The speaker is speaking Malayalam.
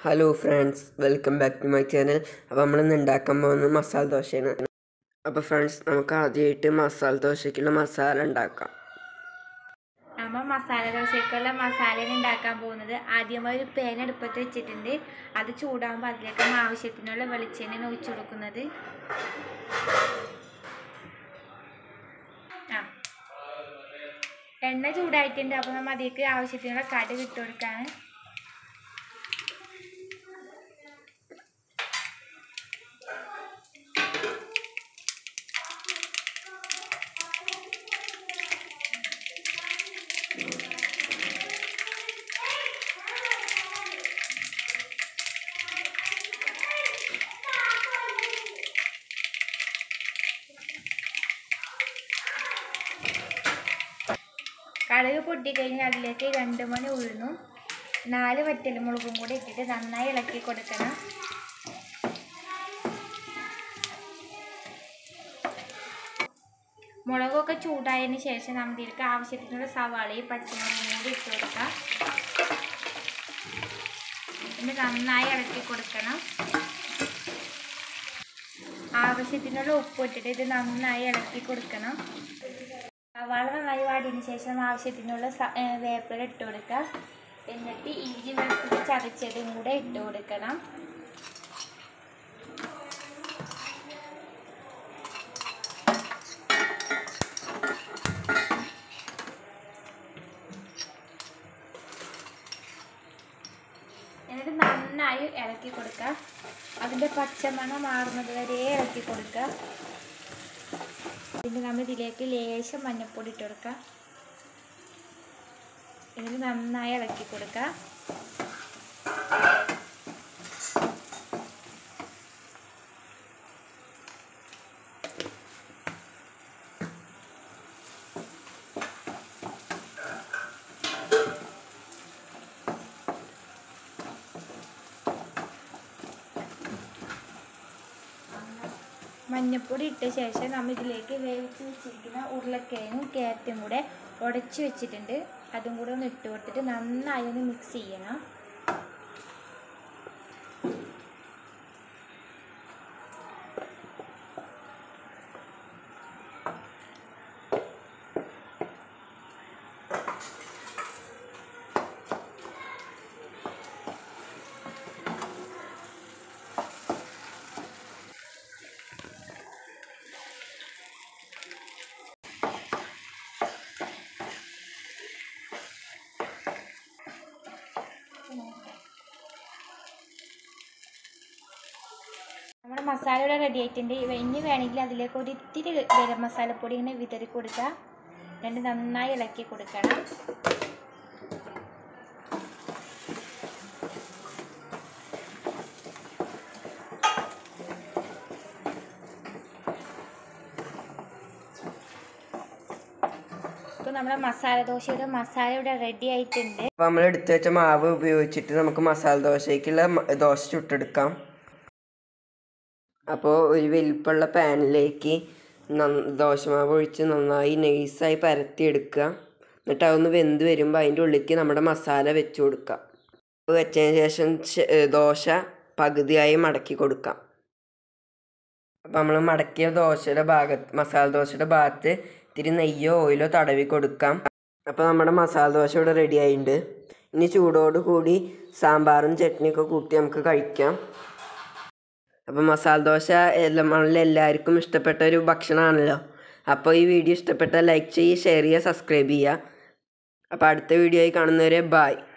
hello friends welcome back to my channel അപ്പോൾ നമ്മളിന്ന് ഉണ്ടാക്കാൻ പോകുന്നത് മസാല ദോശയാണ് അപ്പോൾ ഫ്രണ്ട്സ് നമുക്ക് ആദ്യമായിട്ട് മസാല ദോശയ്ക്കുള്ള മസാല ഉണ്ടാക്കാം നമ്മൾ മസാല ദോശയ്ക്കുള്ള മസാല ഉണ്ടാക്കാൻ പോകുന്നത് ആദ്യമായി ഒരു പേന അടുപ്പത്ത് വെച്ചിട്ടുണ്ട് അത് ചൂടാകുമ്പോൾ അതിലേക്ക് നമ്മൾ ആവശ്യത്തിനുള്ള വെളിച്ചെണ്ണ ഒഴിച്ചു കൊടുക്കുന്നത് ആ എണ്ണ ചൂടായിട്ടുണ്ട് അപ്പോൾ നമ്മൾ അതിലേക്ക് ആവശ്യത്തിനുള്ള കടുക് ഇട്ട് കൊടുക്കാണ് കടുക് പൊട്ടിക്കഴിഞ്ഞാൽ അതിലേക്ക് രണ്ട് മണി ഉഴുന്നും നാല് വറ്റൽമുളകും കൂടി ഇട്ടിട്ട് നന്നായി ഇളക്കി കൊടുക്കണം മുളകൊക്കെ ചൂടായതിന് ശേഷം നമുക്ക് ഇതിലേക്ക് ആവശ്യത്തിനുള്ള സവാളയും പച്ചമുളകും കൂടി ഇട്ട് കൊടുക്കാം എന്നിട്ട് നന്നായി ഇളക്കി കൊടുക്കണം ആവശ്യത്തിനുള്ള ഉപ്പ് ഇട്ടിട്ട് ഇത് നന്നായി ഇളക്കി കൊടുക്കണം സവാള നന്നായി വാടിയതിന് ശേഷം ആവശ്യത്തിനുള്ള സ- ഏ, വേപ്പില ഇട്ട് കൊടുക്കുക എന്നിട്ട് ഇഞ്ചി വെളുത്തുള്ളി ചതച്ചതും കൂടെ ഇട്ട് കൊടുക്കണം എന്നിട്ട് നന്നായി ഇളക്കി കൊടുക്കുക അതിൻ്റെ പച്ചമണം മാറുന്നത് വരെ ഇളക്കി കൊടുക്കുക പിന്നെ നമ്മൾ ഇതിലേക്ക് ലേശം മഞ്ഞൾപ്പൊടി ഇട്ട് കൊടുക്കുക എന്നിട്ട് നന്നായി ഇളക്കി കൊടുക്കുക മഞ്ഞൾപ്പൊടി ഇട്ട ശേഷം നമ്മൾ ഇതിലേക്ക് വേവിച്ച് വെച്ചിരിക്കുന്ന ഉരുളക്കിഴങ്ങും ക്യാരറ്റും കൂടെ ഉടച്ച് വെച്ചിട്ടുണ്ട് അതും കൂടെ ഒന്ന് ഇട്ട് കൊടുത്തിട്ട് നന്നായി ഒന്ന് മിക്സ് ചെയ്യണം നമ്മുടെ മസാല ഇവിടെ റെഡി ആയിട്ടുണ്ട് ഇവ ഇനി വേണമെങ്കിൽ അതിലേക്ക് ഒരു ഇത്തിരി ഗരം മസാലപ്പൊടി ഇങ്ങനെ വിതറി കൊടുക്കുക എന്നിട്ട് നന്നായി ഇളക്കി കൊടുക്കണം ഇപ്പോൾ നമ്മുടെ മസാല ദോശയുടെ മസാല ഇവിടെ റെഡി ആയിട്ടുണ്ട് അപ്പോൾ നമ്മൾ എടുത്തു വെച്ച മാവ് ഉപയോഗിച്ചിട്ട് നമുക്ക് മസാല ദോശയ്ക്കുള്ള മ- ദോശ ചുട്ടെടുക്കാം അപ്പോൾ ഒരു വലിപ്പമുള്ള പാനിലേക്ക് നന്ന- ദോശമാവ് ഒഴിച്ച് നന്നായി നൈസായി പരത്തിയെടുക്കുക എന്നിട്ട് അതൊന്ന് വെന്ത് വരുമ്പോൾ അതിൻ്റെ ഉള്ളിലേക്ക് നമ്മുടെ മസാല വെച്ച് കൊടുക്കാം അത് വെച്ചതിന് ശേഷം ശ- ഏ, ദോശ പകുതിയായി മടക്കി കൊടുക്കാം അപ്പോൾ നമ്മൾ മടക്കിയ ദോശയുടെ ഭാഗത്ത് മസാല ദോശയുടെ ഭാഗത്ത് ഇത്തിരി നെയ്യോ ഓയിലോ തടവി കൊടുക്കാം അപ്പോൾ നമ്മുടെ മസാല ദോശ ഇവിടെ റെഡി ആയിട്ടുണ്ട് ഇനി ചൂടോട് കൂടി സാമ്പാറും ചട്നിയൊക്കെ കൂട്ടി നമുക്ക് കഴിക്കാം അപ്പോൾ മസാല ദോശ എല്ലാം നമ്മളിൽ എല്ലാവർക്കും ഇഷ്ടപ്പെട്ട ഒരു ഭക്ഷണമാണല്ലോ അപ്പോൾ ഈ വീഡിയോ ഇഷ്ടപ്പെട്ടാൽ ലൈക്ക് ചെയ്യുക ഷെയർ ചെയ്യുക സബ്സ്ക്രൈബ് ചെയ്യുക അപ്പോൾ അടുത്ത വീഡിയോയിൽ കാണുന്നവരെ ബായ്